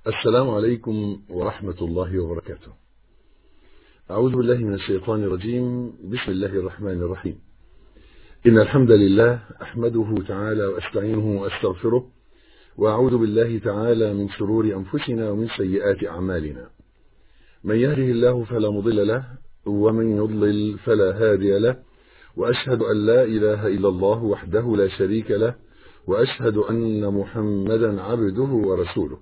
السلام عليكم ورحمة الله وبركاته أعوذ بالله من الشيطان الرجيم بسم الله الرحمن الرحيم إن الحمد لله أحمده تعالى وأستعينه وأستغفره وأعوذ بالله تعالى من شرور أنفسنا ومن سيئات أعمالنا من يهده الله فلا مضل له ومن يضلل فلا هادي له وأشهد أن لا إله إلا الله وحده لا شريك له وأشهد أن محمدا عبده ورسوله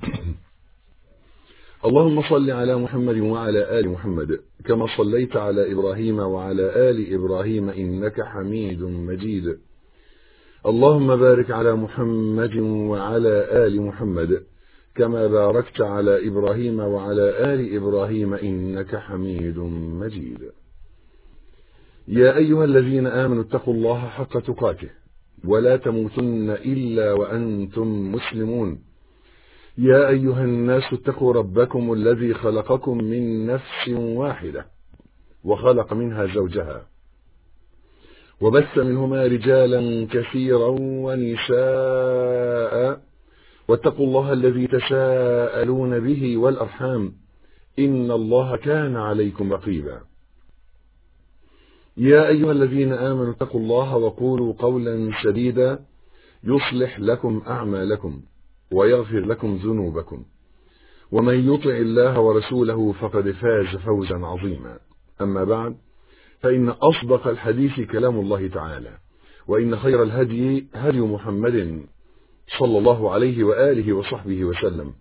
اللهم صل على محمد وعلى آل محمد كما صليت على إبراهيم وعلى آل إبراهيم إنك حميد مجيد اللهم بارك على محمد وعلى آل محمد كما باركت على إبراهيم وعلى آل إبراهيم إنك حميد مجيد يا أيها الذين آمنوا اتقوا الله حق تقاته ولا تموتن إلا وأنتم مسلمون يا أيها الناس اتقوا ربكم الذي خلقكم من نفس واحدة وخلق منها زوجها وبث منهما رجالا كثيرا ونساء واتقوا الله الذي تساءلون به والأرحام إن الله كان عليكم رقيبا يا أيها الذين آمنوا اتقوا الله وقولوا قولا سديدا يصلح لكم أعمالكم ويغفر لكم ذنوبكم ومن يطع الله ورسوله فقد فاز فوزا عظيما أما بعد فإن أصدق الحديث كلام الله تعالى وإن خير الهدي هدي محمد صلى الله عليه وآله وصحبه وسلم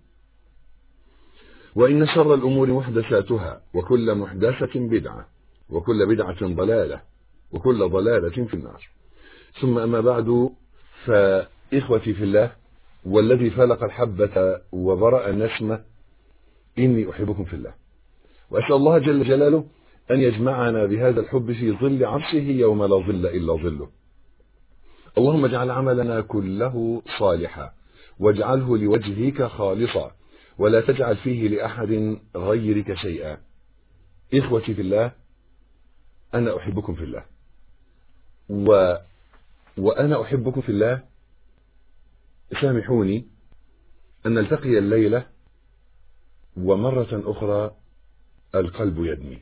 وإن شر الأمور محدثاتها وكل محدثة بدعة وكل بدعة ضلالة وكل ضلالة في النار ثم أما بعد فإخوتي في الله والذي فلق الحبة وبرأ النسمة إني أحبكم في الله وأسأل الله جل جلاله أن يجمعنا بهذا الحب في ظل عرشه يوم لا ظل إلا ظله اللهم اجعل عملنا كله صالحا واجعله لوجهك خالصا ولا تجعل فيه لأحد غيرك شيئا إخوتي في الله أنا أحبكم في الله و... وأنا أحبكم في الله سامحوني أن نلتقي الليلة ومرة أخرى القلب يدمي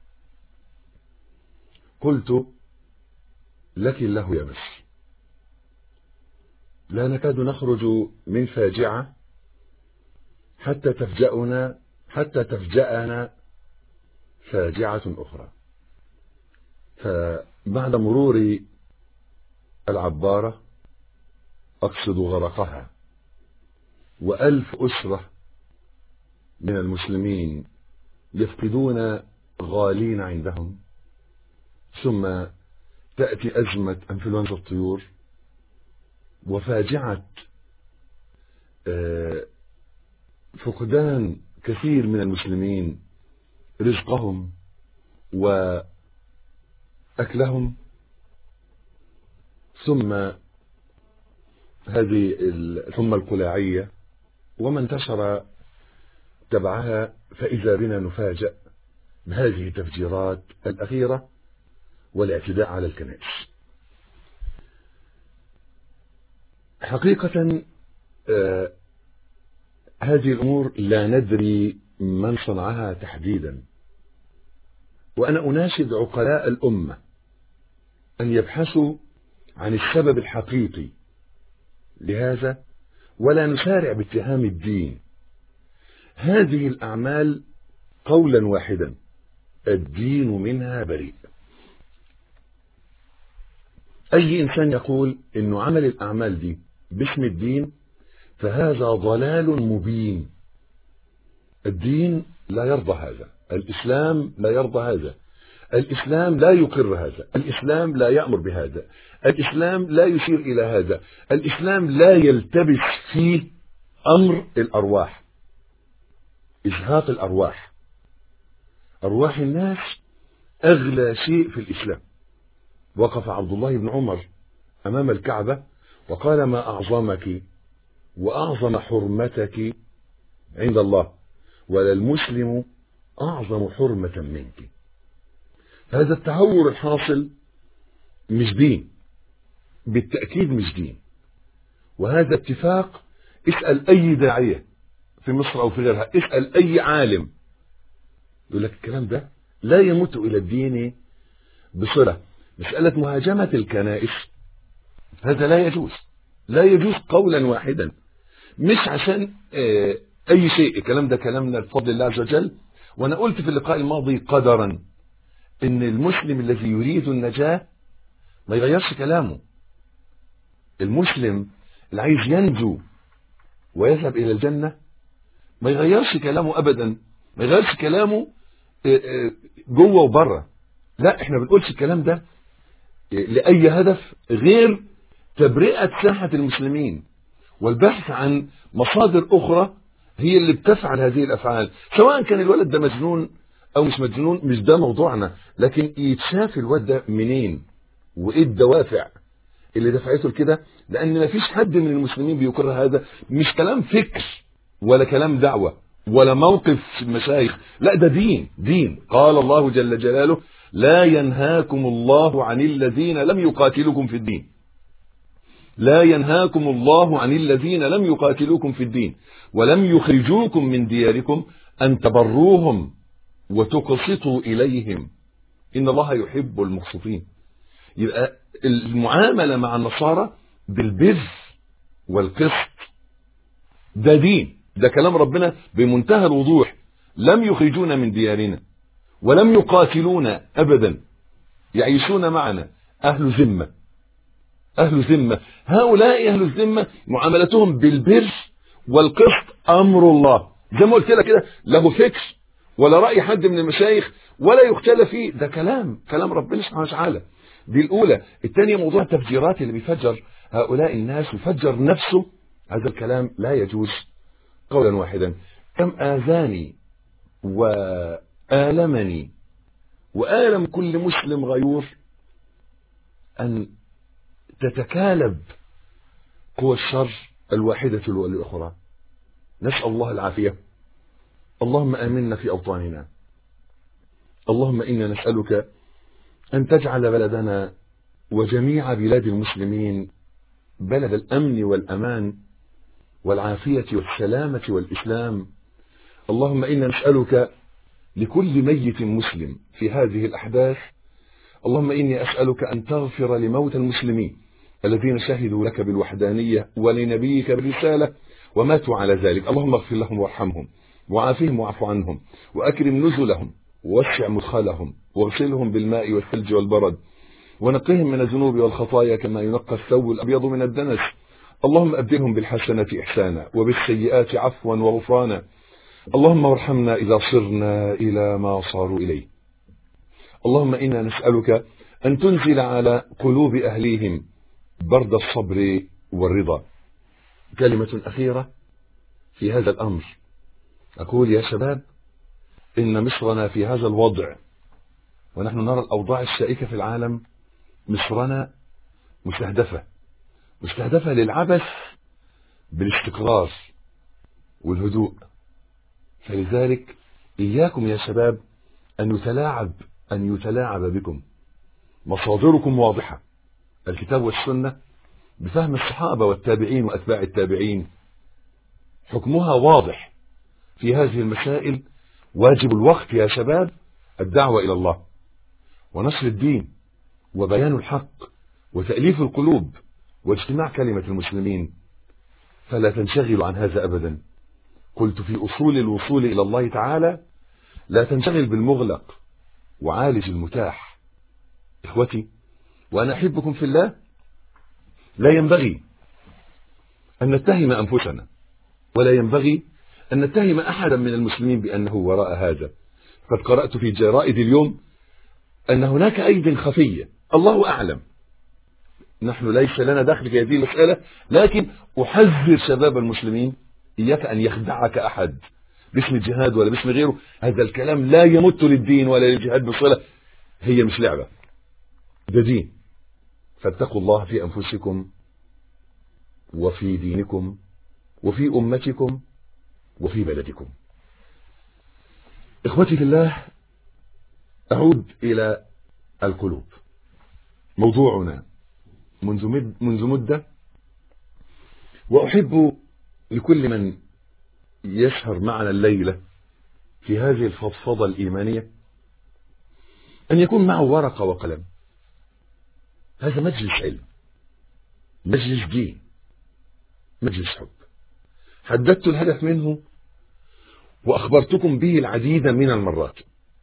قلت لك الله يا مصر لا نكاد نخرج من فاجعة حتى تفجأنا حتى تفجأنا فاجعة أخرى فبعد مرور العبارة أقصد غرقها وألف أسرة من المسلمين يفقدون غالين عندهم ثم تأتي أزمة أنفلونزا الطيور وفاجعة فقدان كثير من المسلمين رزقهم وأكلهم ثم هذه ثم القلاعية وما انتشر تبعها فإذا بنا نفاجأ بهذه التفجيرات الأخيرة والاعتداء على الكنائس حقيقة آه هذه الأمور لا ندري من صنعها تحديدا وأنا أناشد عقلاء الأمة أن يبحثوا عن السبب الحقيقي لهذا ولا نسارع باتهام الدين هذه الأعمال قولا واحدا الدين منها بريء أي إنسان يقول إنه عمل الأعمال دي باسم الدين فهذا ضلال مبين الدين لا يرضى هذا الإسلام لا يرضى هذا الإسلام لا يقر هذا الإسلام لا يأمر بهذا الإسلام لا يشير إلى هذا الإسلام لا يلتبس فيه أمر الأرواح إزهاق الأرواح أرواح الناس أغلى شيء في الإسلام وقف عبد الله بن عمر أمام الكعبة وقال ما أعظمك وأعظم حرمتك عند الله ولا المسلم أعظم حرمة منك هذا التهور الحاصل مش دين بالتأكيد مش دين وهذا اتفاق اسأل أي داعية في مصر أو في غيرها اسأل أي عالم يقول لك الكلام ده لا يمت إلى الدين بصلة مسألة مهاجمة الكنائس هذا لا يجوز لا يجوز قولا واحدا مش عشان آه، أي شيء الكلام ده كلامنا بفضل الله عز وجل وأنا قلت في اللقاء الماضي قدرا إن المسلم الذي يريد النجاة ما يغيرش كلامه المسلم اللي عايز ينجو ويذهب إلى الجنة ما يغيرش كلامه أبدا ما يغيرش كلامه آه، آه، جوه وبره لا احنا بنقولش الكلام ده لأي هدف غير تبرئة ساحة المسلمين والبحث عن مصادر أخرى هي اللي بتفعل هذه الأفعال سواء كان الولد ده مجنون أو مش مجنون مش ده موضوعنا لكن يتشاف الولد ده منين وإيه الدوافع اللي دفعته لكده لأن ما فيش حد من المسلمين بيقر هذا مش كلام فكر ولا كلام دعوة ولا موقف مشايخ لا ده دين دين قال الله جل جلاله لا ينهاكم الله عن الذين لم يقاتلوكم في الدين لا ينهاكم الله عن الذين لم يقاتلوكم في الدين ولم يخرجوكم من دياركم أن تبروهم وتقسطوا إليهم إن الله يحب المقسطين يبقى المعاملة مع النصارى بالبر والقسط ده دين ده كلام ربنا بمنتهى الوضوح لم يخرجونا من ديارنا ولم يقاتلونا أبدا يعيشون معنا أهل ذمة أهل ذمة هؤلاء أهل الذمة معاملتهم بالبر والقسط أمر الله زي ما قلت لك كده له فكر ولا رأي حد من المشايخ ولا يختلف فيه ده كلام كلام ربنا سبحانه وتعالى دي الأولى الثانية موضوع التفجيرات اللي بيفجر هؤلاء الناس وفجر نفسه هذا الكلام لا يجوز قولا واحدا كم آذاني وآلمني وآلم كل مسلم غيور أن تتكالب قوى الشر الواحدة والأخرى نسأل الله العافية اللهم آمنا في أوطاننا اللهم إنا نسألك أن تجعل بلدنا وجميع بلاد المسلمين بلد الأمن والأمان والعافية والسلامة والإسلام اللهم إنا نسألك لكل ميت مسلم في هذه الأحداث اللهم إني أسألك أن تغفر لموتى المسلمين الذين شهدوا لك بالوحدانية ولنبيك بالرسالة وماتوا على ذلك اللهم اغفر لهم وارحمهم وعافهم واعف عنهم وأكرم نزلهم ووسع مدخلهم واغسلهم بالماء والثلج والبرد ونقهم من الذنوب والخطايا كما ينقى الثوب الأبيض من الدنس اللهم أبدلهم بالحسنة إحسانا وبالسيئات عفوا وغفرانا اللهم ارحمنا إذا صرنا إلى ما صاروا إليه اللهم إنا نسألك أن تنزل على قلوب أهليهم برد الصبر والرضا كلمة أخيرة في هذا الأمر أقول يا شباب إن مصرنا في هذا الوضع ونحن نرى الأوضاع الشائكة في العالم مصرنا مستهدفة مستهدفة للعبث بالاستقرار والهدوء فلذلك إياكم يا شباب أن يتلاعب أن يتلاعب بكم مصادركم واضحة الكتاب والسنة بفهم الصحابة والتابعين وأتباع التابعين حكمها واضح في هذه المسائل واجب الوقت يا شباب الدعوة إلى الله ونشر الدين وبيان الحق وتأليف القلوب واجتماع كلمة المسلمين فلا تنشغلوا عن هذا أبدا قلت في أصول الوصول إلى الله تعالى لا تنشغل بالمغلق وعالج المتاح إخوتي وأنا أحبكم في الله لا ينبغي أن نتهم أنفسنا ولا ينبغي أن نتهم أحدا من المسلمين بأنه وراء هذا قد قرأت في جرائد اليوم أن هناك أيد خفية الله أعلم نحن ليس لنا دخل في هذه المسألة لكن أحذر شباب المسلمين إياك أن يخدعك أحد باسم الجهاد ولا باسم غيره هذا الكلام لا يمت للدين ولا للجهاد بصلة هي مش لعبة ده دين فاتقوا الله في أنفسكم وفي دينكم وفي أمتكم وفي بلدكم إخوتي في الله أعود إلى القلوب موضوعنا منذ منذ مدة وأحب لكل من يسهر معنا الليلة في هذه الفضفضة الإيمانية أن يكون معه ورقة وقلم هذا مجلس علم مجلس دين مجلس حب حددت الهدف منه وأخبرتكم به العديد من المرات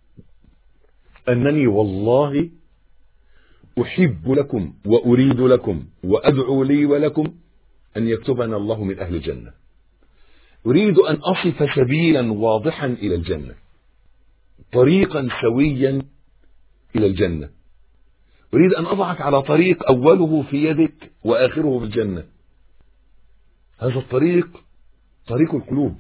أنني والله أحب لكم وأريد لكم وأدعو لي ولكم أن يكتبنا الله من أهل الجنة أريد أن أصف سبيلا واضحا إلى الجنة طريقا سويا إلى الجنة أريد أن أضعك على طريق أوله في يدك وآخره في الجنة هذا الطريق طريق القلوب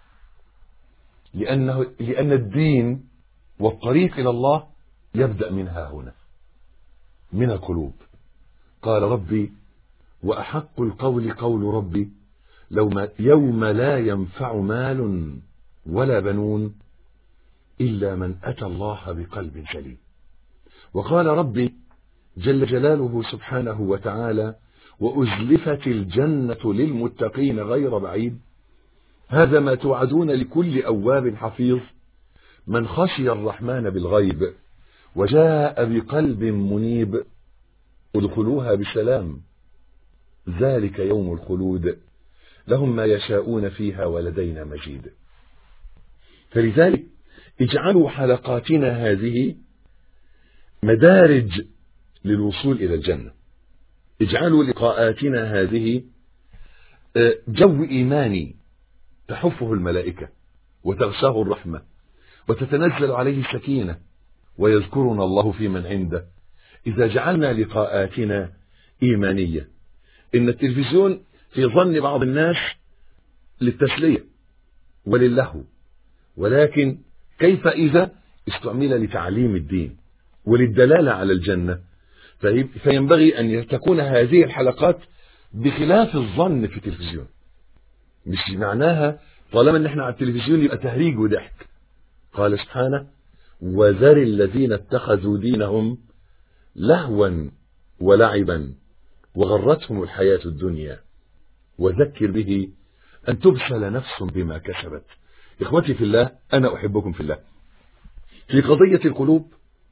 لأنه لأن الدين والطريق إلى الله يبدأ منها هنا من القلوب قال ربي وأحق القول قول ربي لو ما يوم لا ينفع مال ولا بنون إلا من أتى الله بقلب سليم وقال ربي جل جلاله سبحانه وتعالى وأزلفت الجنة للمتقين غير بعيد هذا ما توعدون لكل أواب حفيظ من خشي الرحمن بالغيب وجاء بقلب منيب ادخلوها بسلام ذلك يوم الخلود لهم ما يشاءون فيها ولدينا مجيد فلذلك اجعلوا حلقاتنا هذه مدارج للوصول إلى الجنة اجعلوا لقاءاتنا هذه جو إيماني تحفه الملائكة وتغشاه الرحمة وتتنزل عليه السكينة ويذكرنا الله في من عنده إذا جعلنا لقاءاتنا إيمانية إن التلفزيون في ظن بعض الناس للتسلية وللهو ولكن كيف إذا استعمل لتعليم الدين وللدلالة على الجنة فينبغي أن تكون هذه الحلقات بخلاف الظن في التلفزيون مش معناها طالما ان احنا على التلفزيون يبقى تهريج وضحك قال سبحانه وذر الذين اتخذوا دينهم لهوا ولعبا وغرتهم الحياة الدنيا وذكر به أن تبسل نفس بما كسبت إخوتي في الله أنا أحبكم في الله في قضية القلوب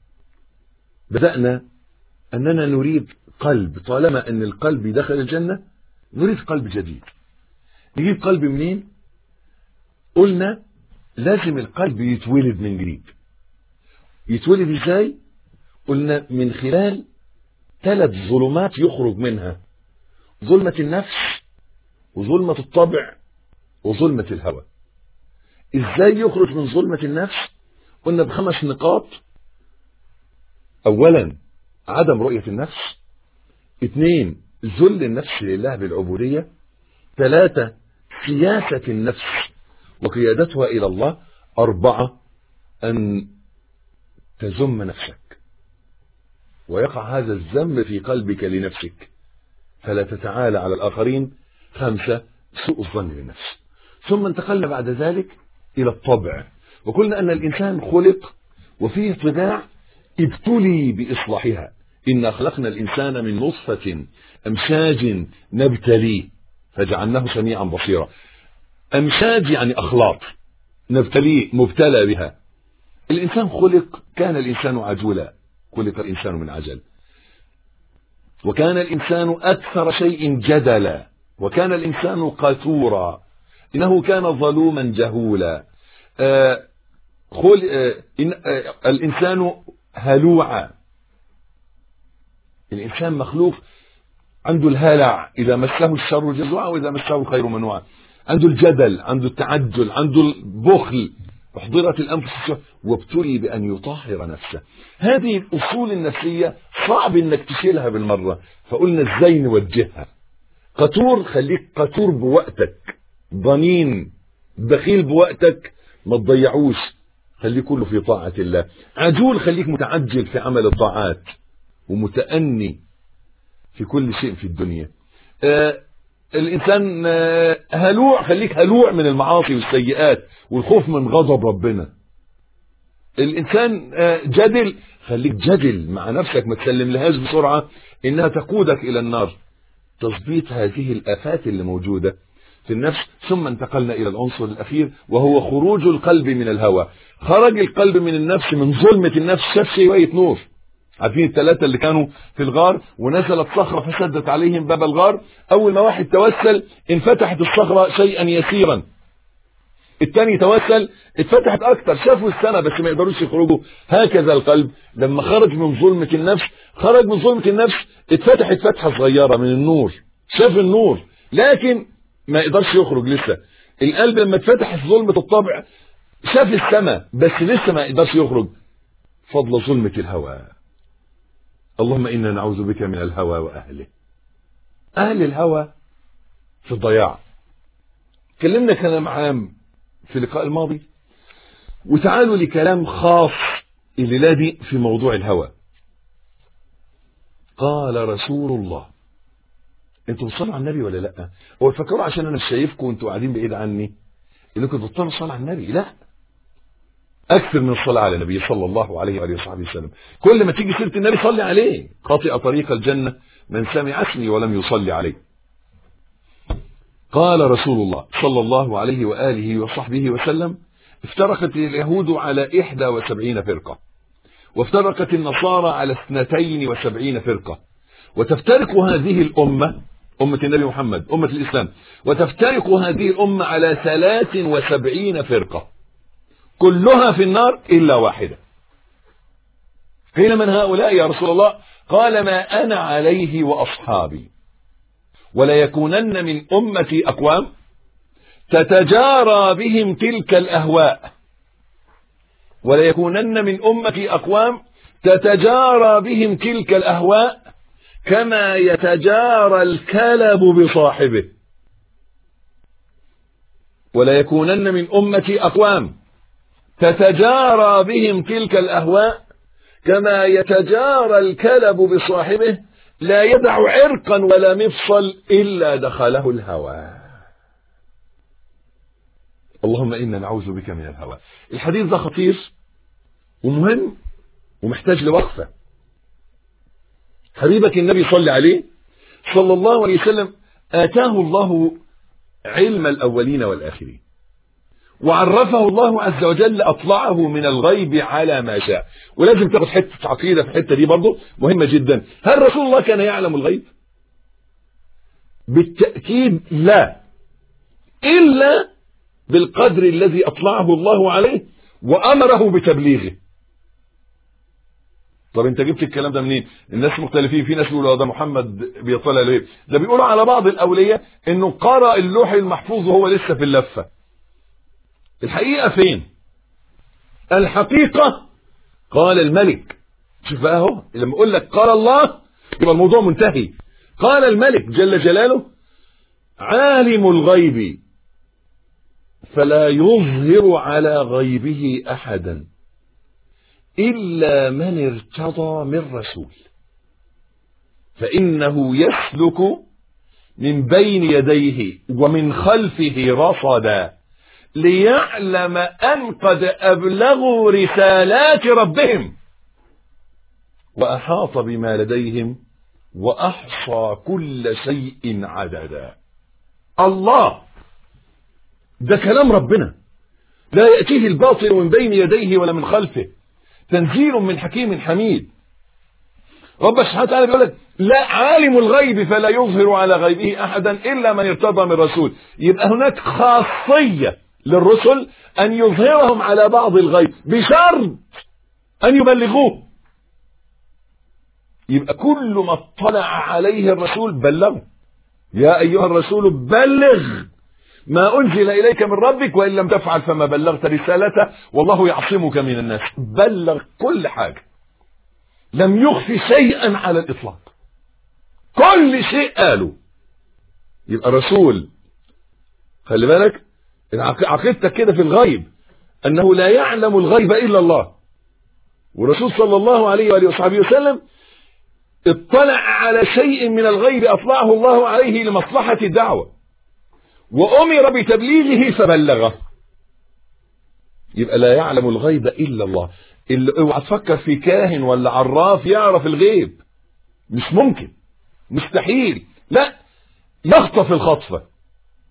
بدأنا أننا نريد قلب طالما أن القلب دخل الجنة نريد قلب جديد نجيب قلب منين قلنا لازم القلب يتولد من جديد يتولد ازاي قلنا من خلال ثلاث ظلمات يخرج منها ظلمة النفس وظلمة الطبع وظلمة الهوى ازاي يخرج من ظلمة النفس قلنا بخمس نقاط اولا عدم رؤية النفس اثنين ذل النفس لله بالعبودية ثلاثة سياسة النفس وقيادتها إلى الله أربعة أن تذم نفسك ويقع هذا الذم في قلبك لنفسك فلا تتعالى على الآخرين خمسة سوء الظن بالنفس ثم انتقلنا بعد ذلك إلى الطبع وقلنا أن الإنسان خلق وفيه طباع ابتلي بإصلاحها إنا خلقنا الإنسان من نطفة أمشاج نبتليه فجعلناه سميعا بصيرا أمشاج يعني أخلاط نبتليه مبتلى بها الإنسان خلق كان الإنسان عجولا خلق الإنسان من عجل وكان الإنسان أكثر شيء جدلا وكان الإنسان قتورا إنه كان ظلوما جهولا آه خل... آه إن... آه الإنسان هلوعا الإنسان مخلوق عنده الهلع إذا مسه الشر جزوعا وإذا مسه الخير منوعا عنده الجدل عنده التعجل عنده البخل احضرت الأنفس وابتلي بأن يطهر نفسه هذه الأصول النفسية صعب انك تشيلها بالمرة فقلنا ازاي نوجهها قطور خليك قطور بوقتك ضنين بخيل بوقتك ما تضيعوش خليك كله في طاعة الله عجول خليك متعجل في عمل الطاعات ومتأني في كل شيء في الدنيا آه الإنسان آه هلوع خليك هلوع من المعاصي والسيئات والخوف من غضب ربنا الإنسان آه جدل خليك جدل مع نفسك ما تسلم لهاش بسرعة إنها تقودك إلى النار تظبيط هذه الآفات اللي موجودة في النفس ثم انتقلنا إلى العنصر الأخير وهو خروج القلب من الهوى خرج القلب من النفس من ظلمة النفس شاف شوية نور عارفين الثلاثة اللي كانوا في الغار ونزلت صخرة فسدت عليهم باب الغار أول ما واحد توسل انفتحت الصخرة شيئا يسيرا الثاني توسل اتفتحت أكتر شافوا السماء بس ما يقدروش يخرجوا هكذا القلب لما خرج من ظلمة النفس خرج من ظلمة النفس اتفتحت فتحة صغيرة من النور شاف النور لكن ما يقدرش يخرج لسه القلب لما اتفتح في ظلمة الطبع شاف السماء بس لسه ما يقدرش يخرج فضل ظلمة الهوى اللهم إنا نعوذ بك من الهوى وأهله أهل الهوى في الضياع كلمنا كلام عام في اللقاء الماضي وتعالوا لكلام خاص الليلة دي في موضوع الهوى قال رسول الله انتوا بتصلوا على النبي ولا لا هو فكروا عشان انا مش شايفكم وانتوا قاعدين بعيد عني انكم بتبطلوا الصلاه على النبي لا اكثر من الصلاه على النبي صلى الله عليه واله وصحبه وسلم كل ما تيجي سيره النبي صلي عليه خاطئ طريق الجنه من سمع اسمي ولم يصلي عليه قال رسول الله صلى الله عليه واله وصحبه وسلم افترقت اليهود على إحدى وسبعين فرقة وافترقت النصارى على اثنتين وسبعين فرقة وتفترق هذه الأمة أمة النبي محمد أمة الإسلام وتفترق هذه الأمة على ثلاث وسبعين فرقة كلها في النار إلا واحدة قيل من هؤلاء يا رسول الله قال ما أنا عليه وأصحابي وليكونن من أمتي أقوام تتجارى بهم تلك الأهواء وليكونن من أمتي أقوام تتجارى بهم تلك الأهواء كما يتجارى الكلب بصاحبه وليكونن من أمتي أقوام تتجارى بهم تلك الأهواء كما يتجارى الكلب بصاحبه لا يدع عرقا ولا مفصل إلا دخله الهوى اللهم إنا نعوذ بك من الهوى الحديث ده خطير ومهم ومحتاج لوقفة حبيبك النبي صلى عليه صلى الله عليه وسلم آتاه الله علم الأولين والآخرين وعرفه الله عز وجل أطلعه من الغيب على ما شاء ولازم تاخد حتة عقيدة في الحتة دي برضه مهمة جدا هل رسول الله كان يعلم الغيب بالتأكيد لا إلا بالقدر الذي أطلعه الله عليه وأمره بتبليغه طب انت جبت الكلام ده منين الناس مختلفين في ناس بيقولوا ده محمد بيطلع ليه ده بيقولوا على بعض الاولياء انه قرأ اللوح المحفوظ وهو لسه في اللفة الحقيقة فين الحقيقة قال الملك شوف بقى اهو لما اقول لك قال الله يبقى الموضوع منتهي قال الملك جل جلاله عالم الغيب فلا يظهر على غيبه احدا الا من ارتضى من رسول فانه يسلك من بين يديه ومن خلفه رصدا ليعلم ان قد ابلغوا رسالات ربهم واحاط بما لديهم واحصى كل شيء عددا الله ده كلام ربنا لا يأتيه الباطل من بين يديه ولا من خلفه تنزيل من حكيم حميد رب سبحانه وتعالى بيقول لك لا عالم الغيب فلا يظهر على غيبه احدا الا من ارتضى من رسول يبقى هناك خاصيه للرسل ان يظهرهم على بعض الغيب بشرط ان يبلغوه يبقى كل ما اطلع عليه الرسول بلغه يا ايها الرسول بلغ ما أنزل إليك من ربك وإن لم تفعل فما بلغت رسالته والله يعصمك من الناس بلغ كل حاجة لم يخف شيئا على الإطلاق كل شيء قالوا يبقى رسول خلي بالك عقيدتك كده في الغيب أنه لا يعلم الغيب إلا الله والرسول صلى الله عليه وآله وصحبه وسلم اطلع على شيء من الغيب أطلعه الله عليه لمصلحة الدعوة وأمر بتبليغه فبلغه يبقى لا يعلم الغيب إلا الله اللي اوعى تفكر في كاهن ولا عراف يعرف الغيب مش ممكن مستحيل لا يخطف الخطفة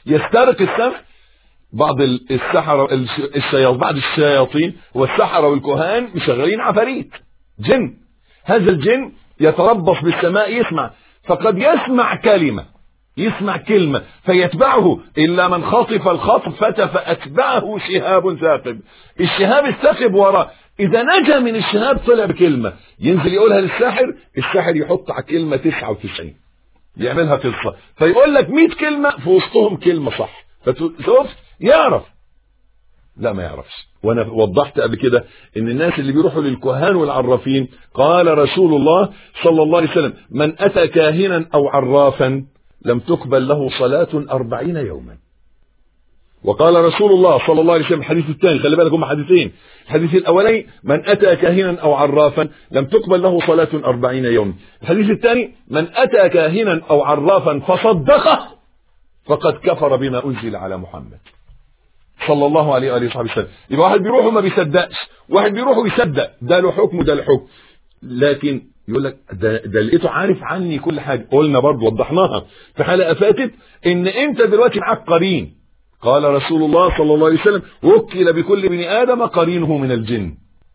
يسترق السمع بعض السحرة الشياطين بعض الشياطين والسحرة والكهان مشغلين عفاريت جن هذا الجن يتربص بالسماء يسمع فقد يسمع كلمة يسمع كلمة فيتبعه إلا من خطف الخطفة فأتبعه شهاب ثاقب الشهاب الثاقب وراء إذا نجا من الشهاب طلع بكلمة ينزل يقولها للساحر الساحر يحط على كلمة 99 يعملها قصة فيقول لك 100 كلمة في وسطهم كلمة صح فشوف يعرف لا ما يعرفش وانا وضحت قبل كده ان الناس اللي بيروحوا للكهان والعرافين قال رسول الله صلى الله عليه وسلم من اتى كاهنا او عرافا لم تقبل له صلاة أربعين يوما وقال رسول الله صلى الله عليه وسلم الحديث الثاني خلي بالك هم حديثين الحديث الأولي من أتى كاهنا أو عرافا لم تقبل له صلاة أربعين يوما الحديث الثاني من أتى كاهنا أو عرافا فصدقه فقد كفر بما أنزل على محمد صلى الله عليه وآله وصحبه وسلم يبقى واحد بيروح وما بيصدقش واحد بيروح ويصدق ده له حكم وده له حكم لكن يقول لك ده, ده لقيته عارف عني كل حاجة قلنا برضه وضحناها في حلقة فاتت ان انت دلوقتي معاك قرين قال رسول الله صلى الله عليه وسلم وكل بكل ابن ادم قرينه من الجن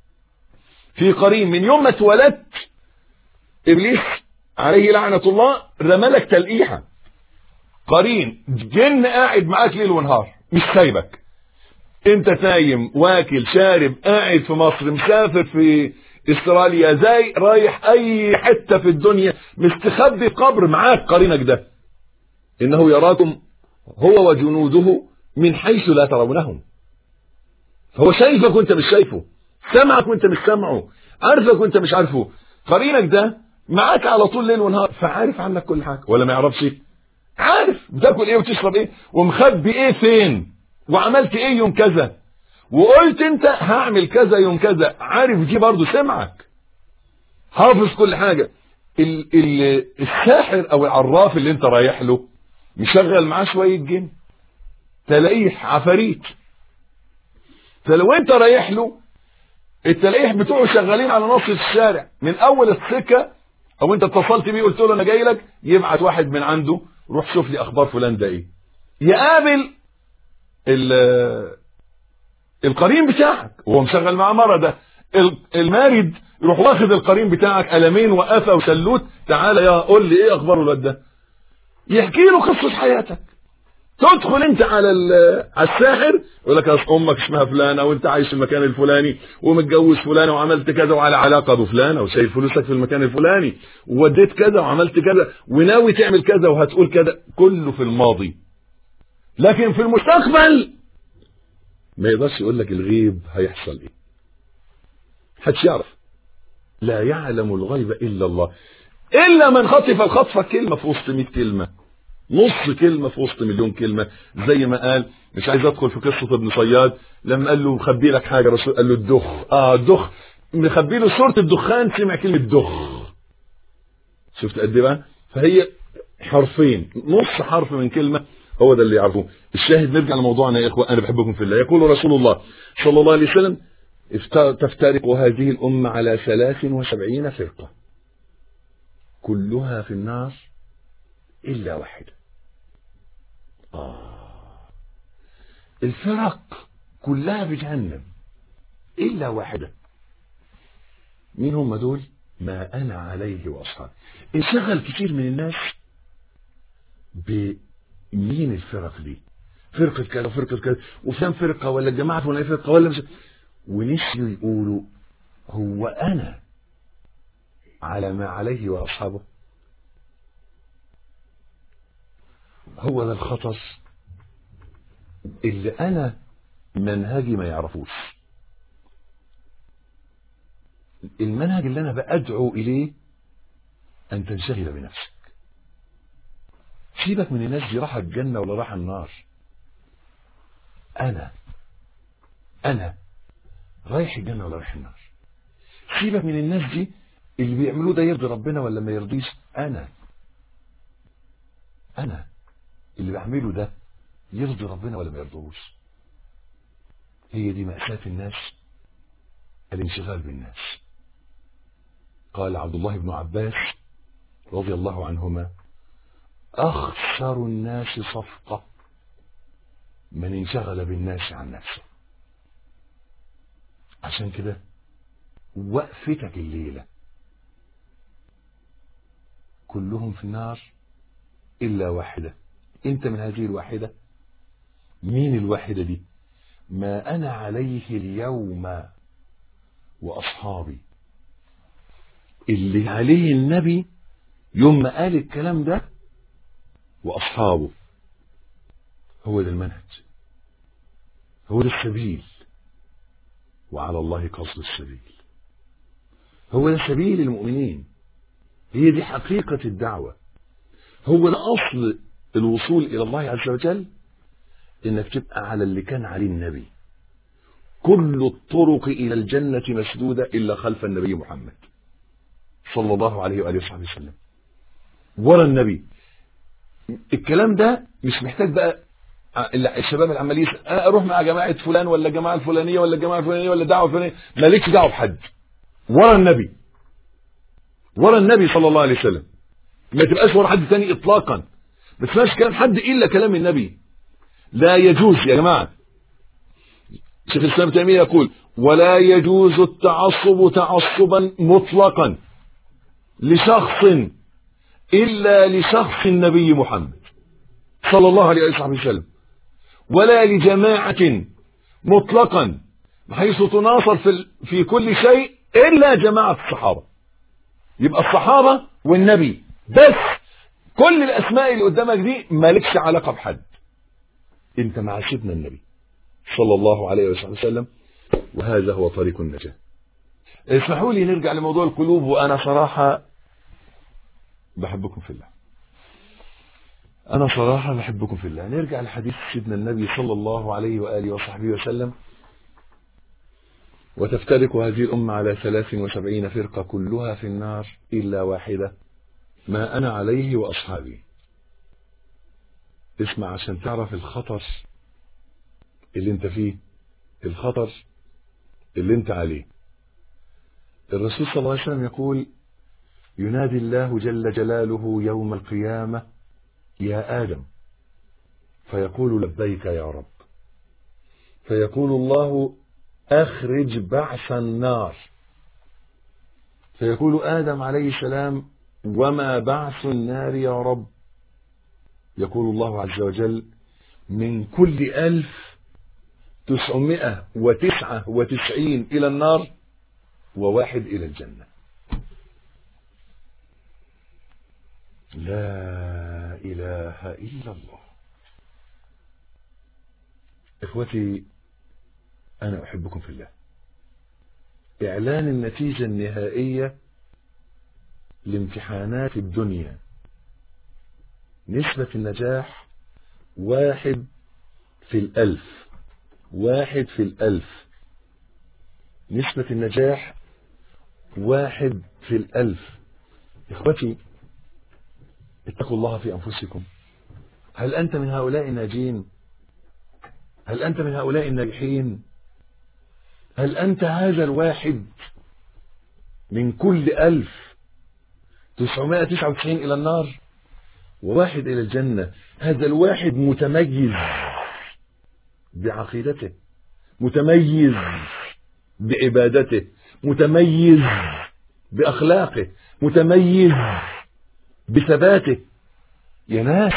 في قرين من يوم ما اتولدت ابليس عليه لعنة الله رملك تلقيحة قرين جن قاعد معاك ليل ونهار مش سايبك انت نايم واكل شارب قاعد في مصر مسافر في استراليا زي رايح اي حتة في الدنيا مستخبي قبر معاك قرينك ده انه يراكم هو وجنوده من حيث لا ترونهم فهو شايفك وانت مش شايفه سمعك وانت مش سامعه عارفك وانت مش عارفه قرينك ده معاك على طول ليل ونهار فعارف عنك كل حاجة ولا ما يعرفش عارف بتاكل ايه وتشرب ايه ومخبي ايه فين وعملت ايه يوم كذا وقلت انت هعمل كذا يوم كذا عارف دي برضو سمعك حافظ كل حاجة ال ال الساحر او العراف اللي انت رايح له مشغل معاه شوية جن تلاقيه عفاريت فلو انت رايح له التلاقيه بتوعه شغالين على نص الشارع من اول السكة او انت اتصلت بيه قلت له انا جاي لك يبعت واحد من عنده روح شوف لي اخبار فلان ده ايه يقابل القرين بتاعك وهو مشغل معاه مرة ده المارد يروح واخد القرين بتاعك قلمين وقفه وشلوت تعالى يا قول لي ايه اخبار الواد ده يحكي له قصه حياتك تدخل انت على على الساحر يقول لك اصل امك اسمها فلانه وانت عايش في المكان الفلاني ومتجوز فلانه وعملت كذا وعلى علاقه بفلانه وشايل فلوسك في المكان الفلاني ووديت كذا وعملت كذا وناوي تعمل كذا وهتقول كذا كله في الماضي لكن في المستقبل ما يقدرش يقول لك الغيب هيحصل ايه محدش يعرف لا يعلم الغيب الا الله الا من خطف الخطفه كلمه في وسط 100 كلمه نص كلمة في وسط مليون كلمة زي ما قال مش عايز ادخل في قصة ابن صياد لما قال له مخبي لك حاجة رسول قال له الدخ اه الدخ مخبي له صورة الدخان سمع كلمة دخ شفت قد ايه بقى فهي حرفين نص حرف من كلمة هو ده اللي يعرفوه الشاهد نرجع لموضوعنا يا اخوة انا بحبكم في الله يقول رسول الله صلى الله عليه وسلم تفترق هذه الأمة على ثلاث وسبعين فرقة كلها في النار إلا واحدة آه الفرق كلها في جهنم إلا واحدة مين هم دول ما أنا عليه وأصحابي انشغل كتير من الناس بمين الفرق دي فرقة كذا وفرقة كذا وفلان فرقة ولا الجماعة فلان فرقة ولا مش ونسيوا يقولوا هو أنا على ما عليه وأصحابه هو ده الخطر اللي انا منهجي ما يعرفوش المنهج اللي انا بادعو اليه ان تنشغل بنفسك سيبك من الناس دي راح الجنة ولا راح النار انا انا رايح الجنة ولا رايح النار سيبك من الناس دي اللي بيعملوه ده يرضي ربنا ولا ما يرضيش انا انا اللي بعمله ده يرضي ربنا ولا ما يرضوش هي دي مأساة الناس الانشغال بالناس قال عبد الله بن عباس رضي الله عنهما أخسر الناس صفقة من انشغل بالناس عن نفسه عشان كده وقفتك الليلة كلهم في النار إلا واحدة أنت من هذه الواحدة مين الواحدة دي ما أنا عليه اليوم وأصحابي اللي عليه النبي يوم ما قال الكلام ده وأصحابه هو ده المنهج هو ده السبيل وعلى الله قصد السبيل هو ده سبيل المؤمنين هي دي حقيقة الدعوة هو ده أصل الوصول إلى الله عز وجل إنك تبقى على اللي كان عليه النبي كل الطرق إلى الجنة مسدودة إلا خلف النبي محمد صلى الله عليه وآله وصحبه وسلم ورا النبي الكلام ده مش محتاج بقى الشباب اللي عمال يسال اروح مع جماعه فلان ولا الجماعه الفلانيه ولا الجماعه الفلانيه ولا الدعوه الفلانيه مالكش دعوه بحد ورا النبي ورا النبي صلى الله عليه وسلم ما تبقاش ورا حد تاني اطلاقا ما تسمعش كلام حد الا كلام النبي لا يجوز يا جماعه شيخ الاسلام تيميه يقول ولا يجوز التعصب تعصبا مطلقا لشخص الا لشخص النبي محمد صلى الله عليه وسلم ولا لجماعة مطلقا بحيث تناصر في, في كل شيء إلا جماعة الصحابة يبقى الصحابة والنبي بس كل الأسماء اللي قدامك دي مالكش علاقة بحد انت مع سيدنا النبي صلى الله عليه وسلم وهذا هو طريق النجاة اسمحوا لي نرجع لموضوع القلوب وأنا صراحة بحبكم في الله أنا صراحة بحبكم في الله نرجع لحديث سيدنا النبي صلى الله عليه وآله وصحبه وسلم وتفترق هذه الأمة على ثلاث وسبعين فرقة كلها في النار إلا واحدة ما أنا عليه وأصحابي اسمع عشان تعرف الخطر اللي انت فيه الخطر اللي انت عليه الرسول صلى الله عليه وسلم يقول ينادي الله جل جلاله يوم القيامة يا آدم فيقول لبيك يا رب فيقول الله أخرج بعث النار فيقول آدم عليه السلام وما بعث النار يا رب يقول الله عز وجل من كل ألف تسعمائة وتسعة وتسعين إلى النار وواحد إلى الجنة لا إله إلا الله إخوتي أنا أحبكم في الله إعلان النتيجة النهائية لامتحانات الدنيا نسبة النجاح واحد في الألف واحد في الألف نسبة النجاح واحد في الألف إخوتي اتقوا الله في أنفسكم هل أنت من هؤلاء الناجين هل أنت من هؤلاء الناجحين هل أنت هذا الواحد من كل ألف تسعمائة تسعة وتسعين إلى النار وواحد إلى الجنة هذا الواحد متميز بعقيدته متميز بعبادته متميز بأخلاقه متميز بثباته يا ناس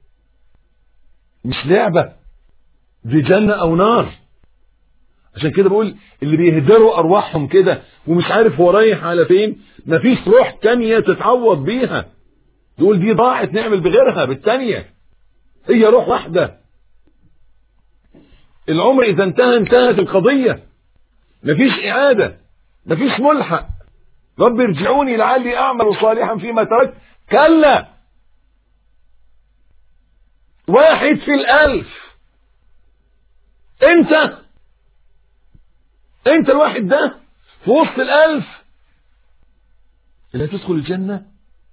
مش لعبة دي جنة أو نار عشان كده بقول اللي بيهدروا أرواحهم كده ومش عارف هو رايح على فين مفيش روح تانية تتعوض بيها تقول دي ضاعت نعمل بغيرها بالتانية هي روح واحدة العمر إذا انتهى انتهت القضية مفيش إعادة مفيش ملحق رب ارجعوني لعلي أعمل صالحا فيما تركت كلا واحد في الألف انت انت الواحد ده في وسط الألف اللي هتدخل الجنة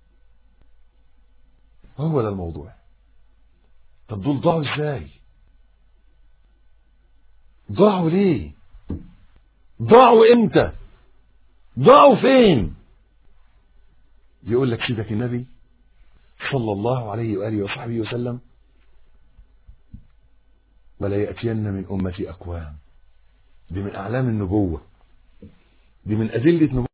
هو ده الموضوع طب دول ضاعوا ازاي ضاعوا ليه ضاعوا امتى ضاعوا فين يقول لك سيدك النبي صلى الله عليه وآله وصحبه وسلم ولا يأتين من أمتي أقوام دي من أعلام النبوة دي من أدلة نبوة